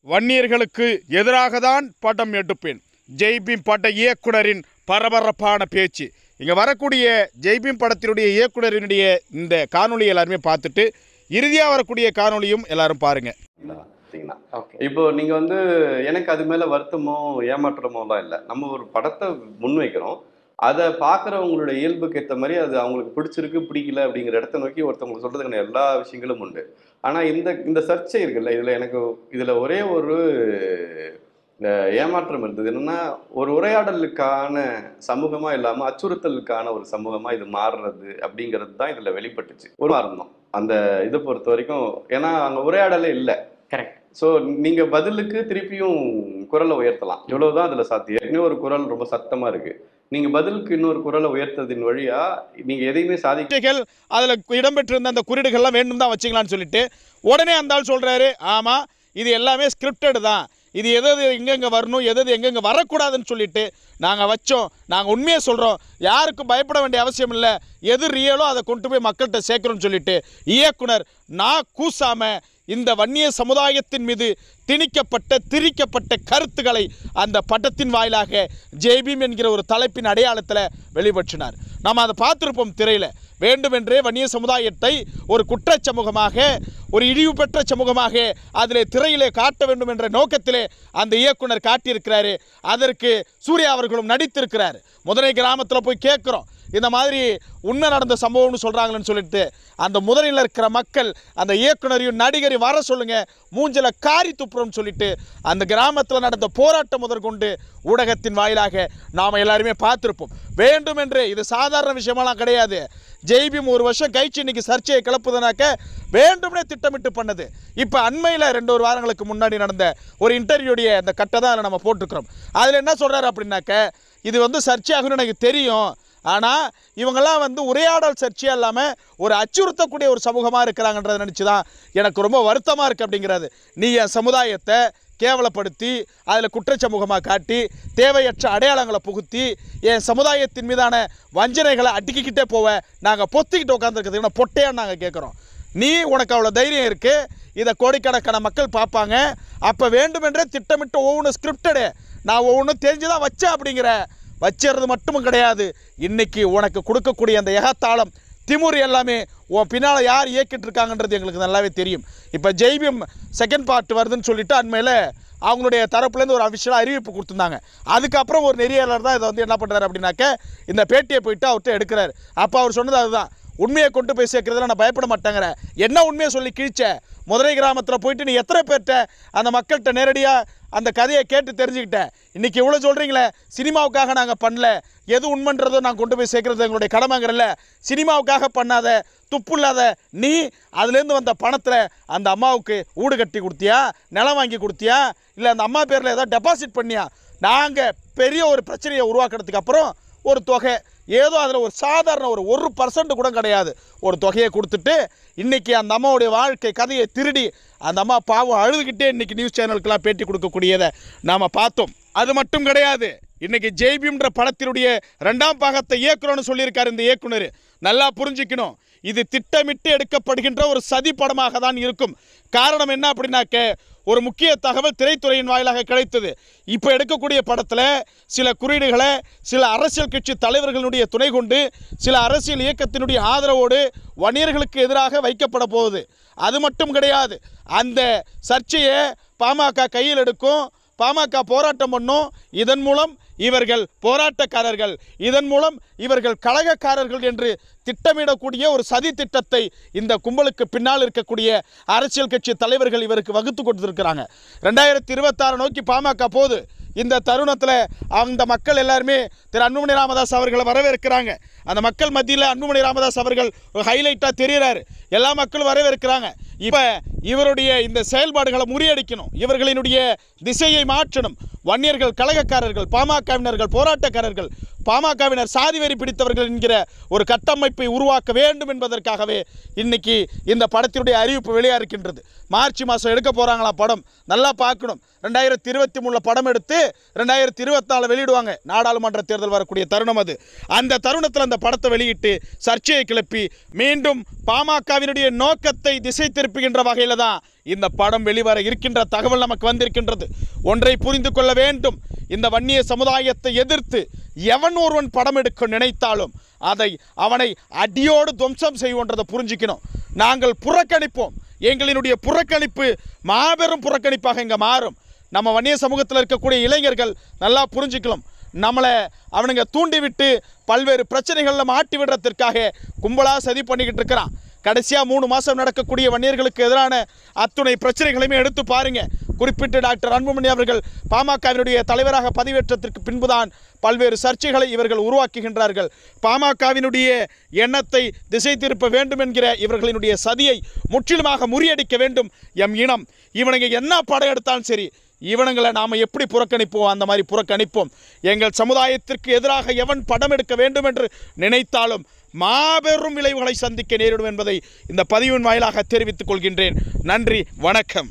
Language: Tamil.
வன்னியர்களுக்கு எதிராக தான் படம் எடுப்பேன் ஜெய்பீம் பட இயக்குனரின் பரபரப்பான பேச்சு இங்கே வரக்கூடிய ஜெய்பீம் படத்தினுடைய இயக்குனரினுடைய இந்த காணொளி எல்லாருமே பார்த்துட்டு இறுதியாக வரக்கூடிய காணொளியும் எல்லாரும் பாருங்க பார்த்தீங்கன்னா ஓகே இப்போ நீங்க வந்து எனக்கு அது மேல வருத்தமோ ஏமாற்றமோலாம் இல்லை நம்ம ஒரு படத்தை முன்வைக்கிறோம் அதை பார்க்குறவங்களோட இயல்புக்கு ஏற்ற மாதிரி அது அவங்களுக்கு பிடிச்சிருக்கு பிடிக்கல அப்படிங்கிற இடத்த நோக்கி ஒருத்தவங்களுக்கு சொல்றதுக்கான எல்லா விஷயங்களும் உண்டு ஆனா இந்த இந்த சர்ச்சை இருக்குல்ல இதுல எனக்கு இதுல ஒரே ஒரு அஹ், ஏமாற்றம் இருந்தது என்னன்னா ஒரு உரையாடலுக்கான சமூகமா இல்லாம அச்சுறுத்தலுக்கான ஒரு சமூகமா இது மாறுறது அப்படிங்கிறது தான் இதுல வெளிப்பட்டுச்சு ஒரு இருந்தோம் அந்த இதை பொறுத்த வரைக்கும் ஏன்னா அங்க உரையாடலே இல்லை கரெக்ட் ஸோ நீங்க பதிலுக்கு திருப்பியும் குரலை உயர்த்தலாம் இவ்வளவுதான் அதுல சாத்தியம் இன்னொரு குரல் ரொம்ப சத்தமா இருக்கு நீங்க பதிலுக்கு இன்னொரு குரலை உயர்த்ததின் வழியா நீங்க எதையுமே சாதிக்க வார்த்தைகள் அதில் இடம்பெற்றிருந்த அந்த குறியீடுகள்லாம் வேண்டும் தான் வச்சுக்கலாம்னு சொல்லிட்டு உடனே அந்த ஆள் சொல்கிறாரு ஆமாம் இது எல்லாமே ஸ்கிரிப்டட் தான் இது எது எது எங்கெங்கே வரணும் எது எது எங்கெங்கே வரக்கூடாதுன்னு சொல்லிட்டு நாங்கள் வச்சோம் நாங்கள் உண்மையை சொல்கிறோம் யாருக்கும் பயப்பட வேண்டிய அவசியம் இல்லை எது ரியலோ அதை கொண்டு போய் மக்கள்கிட்ட சேர்க்குறோம்னு சொல்லிட்டு இயக்குனர் நான் கூசாம இந்த வன்னிய சமுதாயத்தின் மீது திணிக்கப்பட்ட திரிக்கப்பட்ட கருத்துக்களை அந்த படத்தின் வாயிலாக ஜெய்பீம் என்கிற ஒரு தலைப்பின் அடையாளத்தில் வெளிப்பற்றினார் நாம் அதை பார்த்துருப்போம் திரையில் வேண்டுமென்றே வன்னிய சமுதாயத்தை ஒரு குற்றச் சமூகமாக ஒரு இழிவு பெற்ற சமூகமாக அதிலே திரையிலே காட்ட வேண்டும் என்ற நோக்கத்திலே அந்த இயக்குனர் காட்டியிருக்கிறாரு அதற்கு சூர்யா அவர்களும் நடித்திருக்கிறார் முதலை கிராமத்தில் போய் கேட்குறோம் இந்த மாதிரி உண்மை நடந்த சம்பவம்னு சொல்கிறாங்களேன்னு சொல்லிட்டு அந்த முதலில் இருக்கிற மக்கள் அந்த இயக்குனரையும் நடிகரையும் வர சொல்லுங்க மூஞ்சில காரி துப்புறோம்னு சொல்லிட்டு அந்த கிராமத்தில் நடந்த போராட்டம் முதற்கொண்டு ஊடகத்தின் வாயிலாக நாம் எல்லாருமே பார்த்துருப்போம் வேண்டுமென்றே இது சாதாரண விஷயமெல்லாம் கிடையாது ஜெய்பீம் ஒரு வருஷம் கழிச்சு இன்னைக்கு சர்ச்சையை கிளப்புதுனாக்க வேண்டும்னே திட்டமிட்டு பண்ணது இப்போ அண்மையில் ரெண்டு ஒரு வாரங்களுக்கு முன்னாடி நடந்த ஒரு இன்டர்வியூடைய அந்த கட்டை தான் அதில் நம்ம போட்டிருக்கிறோம் அதில் என்ன சொல்கிறாரு அப்படின்னாக்க இது வந்து சர்ச்சையாகும்னு எனக்கு தெரியும் ஆனால் இவங்கெல்லாம் வந்து உரையாடல் சர்ச்சையாக இல்லாமல் ஒரு அச்சுறுத்தக்கூடிய ஒரு சமூகமாக இருக்கிறாங்கன்றதை நினச்சி தான் எனக்கு ரொம்ப வருத்தமாக இருக்குது அப்படிங்கிறது நீ என் சமுதாயத்தை கேவலப்படுத்தி அதில் குற்றச்சமூகமாக காட்டி தேவையற்ற அடையாளங்களை புகுத்தி என் சமுதாயத்தின் மீதான வஞ்சனைகளை அடிக்கிக்கிட்டே போவ நாங்கள் பொத்திக்கிட்டு உட்காந்துருக்கிறதுக்கு பொட்டையான்னு நாங்கள் கேட்குறோம் நீ உனக்கு அவ்வளோ தைரியம் இருக்குது இதை கோடிக்கணக்கான மக்கள் பார்ப்பாங்க அப்போ வேண்டுமென்றே திட்டமிட்டு ஒவ்வொன்றும் ஸ்கிரிப்டடு நான் ஒவ்வொன்றும் தெரிஞ்சு தான் வச்சேன் அப்படிங்கிற வச்சிறது மட்டும் கிடையாது இன்னைக்கு உனக்கு கொடுக்கக்கூடிய அந்த எகத்தாளம் திமுர் எல்லாமே உன் பின்னால் யார் இயக்கிட்டு இருக்காங்கன்றது எங்களுக்கு நல்லாவே தெரியும் இப்போ ஜெய்பீம் செகண்ட் பார்ட் வருதுன்னு சொல்லிட்டு அண்மையில் அவங்களுடைய தரப்புலேருந்து ஒரு அஃபிஷியலாக அறிவிப்பு கொடுத்துருந்தாங்க அதுக்கப்புறம் ஒரு நெறியாளர் தான் இதை வந்து என்ன பண்ணுறாரு அப்படின்னாக்க இந்த பேட்டியை போயிட்டு அவர்கிட்ட எடுக்கிறாரு அப்போ அவர் சொன்னது அதுதான் உண்மையை கொண்டு போய் சேர்க்கறதுல நான் பயப்பட மாட்டேங்கிற என்ன உண்மையை சொல்லி கிழிச்ச மதுரை கிராமத்தில் போயிட்டு நீ எத்தனை பேர்கிட்ட அந்த மக்கள்கிட்ட நேரடியாக அந்த கதையை கேட்டு தெரிஞ்சுக்கிட்டேன் இன்னைக்கு இவ்வளோ சொல்கிறீங்களே சினிமாவுக்காக நாங்கள் பண்ணல எது உண்மைன்றதோ நான் கொண்டு போய் சேர்க்கறது எங்களுடைய கடமைங்கிறல்ல சினிமாவுக்காக பண்ணாத துப்பு இல்லாத நீ அதுலேருந்து வந்த பணத்தில் அந்த அம்மாவுக்கு வீடு கட்டி கொடுத்தியா நிலம் வாங்கி கொடுத்தியா இல்லை அந்த அம்மா பேரில் ஏதோ டெபாசிட் பண்ணியா நாங்கள் பெரிய ஒரு பிரச்சனையை உருவாக்குறதுக்கு அப்புறம் ஒரு தொகை ஏதோ அதில் ஒரு சாதாரண ஒரு ஒரு பர்சன்ட் கூட கிடையாது ஒரு தொகையை கொடுத்துட்டு இன்னைக்கு அந்த அம்மாவுடைய வாழ்க்கை கதையை திருடி அந்த அம்மா பாவம் அழுதுகிட்டே இன்னைக்கு நியூஸ் சேனலுக்கெல்லாம் பேட்டி கொடுக்கக்கூடியதை நாம் பார்த்தோம் அது மட்டும் கிடையாது இன்னைக்கு ஜெய்பீம்ன்ற படத்தினுடைய ரெண்டாம் பாகத்தை இயக்குறோன்னு சொல்லியிருக்காரு இந்த இயக்குனர் நல்லா புரிஞ்சுக்கணும் இது திட்டமிட்டு எடுக்கப்படுகின்ற ஒரு சதி படமாக தான் இருக்கும் காரணம் என்ன அப்படின்னாக்க ஒரு முக்கிய தகவல் திரைத்துறையின் வாயிலாக கிடைத்தது இப்போ எடுக்கக்கூடிய படத்தில் சில குறியீடுகளை சில அரசியல் கட்சி தலைவர்களுடைய துணை கொண்டு சில அரசியல் இயக்கத்தினுடைய ஆதரவோடு வணிகர்களுக்கு எதிராக வைக்கப்பட போகுது அது மட்டும் கிடையாது அந்த சர்ச்சையை பாமக கையில் எடுக்கும் பாமக போராட்டம் பண்ணும் இதன் மூலம் இவர்கள் போராட்டக்காரர்கள் இதன் மூலம் இவர்கள் கழகக்காரர்கள் என்று திட்டமிடக்கூடிய ஒரு சதி திட்டத்தை இந்த கும்பலுக்கு பின்னால் இருக்கக்கூடிய அரசியல் கட்சி தலைவர்கள் இவருக்கு வகுத்து கொடுத்துருக்கிறாங்க ரெண்டாயிரத்தி இருபத்தாறு நோக்கி பாமக போகுது இந்த தருணத்தில் அந்த மக்கள் எல்லாருமே திரு அன்புமணி ராமதாஸ் அவர்களை வரவேற்கிறாங்க அந்த மக்கள் மத்தியில் அன்புமணி ராமதாஸ் அவர்கள் ஒரு ஹைலைட்டாக தெரிகிறாரு எல்லா மக்களும் வரவேற்கிறாங்க இப்போ இவருடைய இந்த செயல்பாடுகளை முறியடிக்கணும் இவர்களினுடைய திசையை மாற்றணும் வன்னியர்கள் கழகக்காரர்கள் பாமகவினர்கள் போராட்டக்காரர்கள் பாமகவினர் சாதி வெறி பிடித்தவர்கள் என்கிற ஒரு கட்டமைப்பை உருவாக்க வேண்டும் என்பதற்காகவே இன்னைக்கு இந்த படத்தினுடைய அறிவிப்பு வெளியாக இருக்கின்றது மார்ச் மாதம் எடுக்க போகிறாங்களா படம் நல்லா பார்க்கணும் ரெண்டாயிரத்தி இருபத்தி மூணில் படம் எடுத்து ரெண்டாயிரத்தி இருபத்தாலு வெளியிடுவாங்க நாடாளுமன்ற தேர்தல் வரக்கூடிய தருணம் அது அந்த தருணத்தில் அந்த படத்தை வெளியிட்டு சர்ச்சையை கிளப்பி மீண்டும் பாமகவினுடைய நோக்கத்தை திசை திருப்பி திருப்புகின்ற வகையில தான் இந்த படம் வெளிவர இருக்கின்ற தகவல் நமக்கு வந்திருக்கின்றது ஒன்றை புரிந்து கொள்ள வேண்டும் இந்த வன்னிய சமுதாயத்தை எதிர்த்து எவன் ஒருவன் படம் எடுக்க நினைத்தாலும் அதை அவனை அடியோடு துவம்சம் செய்வோன்றதை புரிஞ்சுக்கணும் நாங்கள் புறக்கணிப்போம் எங்களினுடைய புறக்கணிப்பு மாபெரும் புறக்கணிப்பாக இங்கே மாறும் நம்ம வன்னிய சமூகத்தில் இருக்கக்கூடிய இளைஞர்கள் நல்லா புரிஞ்சுக்கலாம் நம்மளை அவனுங்க தூண்டி விட்டு பல்வேறு பிரச்சனைகளில் மாட்டி விடுறதுக்காக கும்பலாக சதி பண்ணிக்கிட்டு இருக்கிறான் கடைசியாக மூணு மாதம் நடக்கக்கூடிய வன்னியர்களுக்கு எதிரான அத்துணை பிரச்சனைகளையுமே எடுத்து பாருங்க குறிப்பிட்டு டாக்டர் அன்புமணி அவர்கள் பாமகவினுடைய தலைவராக பதவியேற்றத்திற்கு பின்புதான் பல்வேறு சர்ச்சைகளை இவர்கள் உருவாக்குகின்றார்கள் பாமகவினுடைய எண்ணத்தை திசை திருப்ப வேண்டும் என்கிற இவர்களினுடைய சதியை முற்றிலுமாக முறியடிக்க வேண்டும் எம் இனம் இவனுங்க என்ன படம் எடுத்தாலும் சரி இவனுங்களை நாம் எப்படி புறக்கணிப்போம் அந்த மாதிரி புறக்கணிப்போம் எங்கள் சமுதாயத்திற்கு எதிராக எவன் படம் எடுக்க வேண்டும் என்று நினைத்தாலும் மாபெரும் விளைவுகளை சந்திக்க நேரிடும் என்பதை இந்த பதிவின் வாயிலாக தெரிவித்துக் கொள்கின்றேன் நன்றி வணக்கம்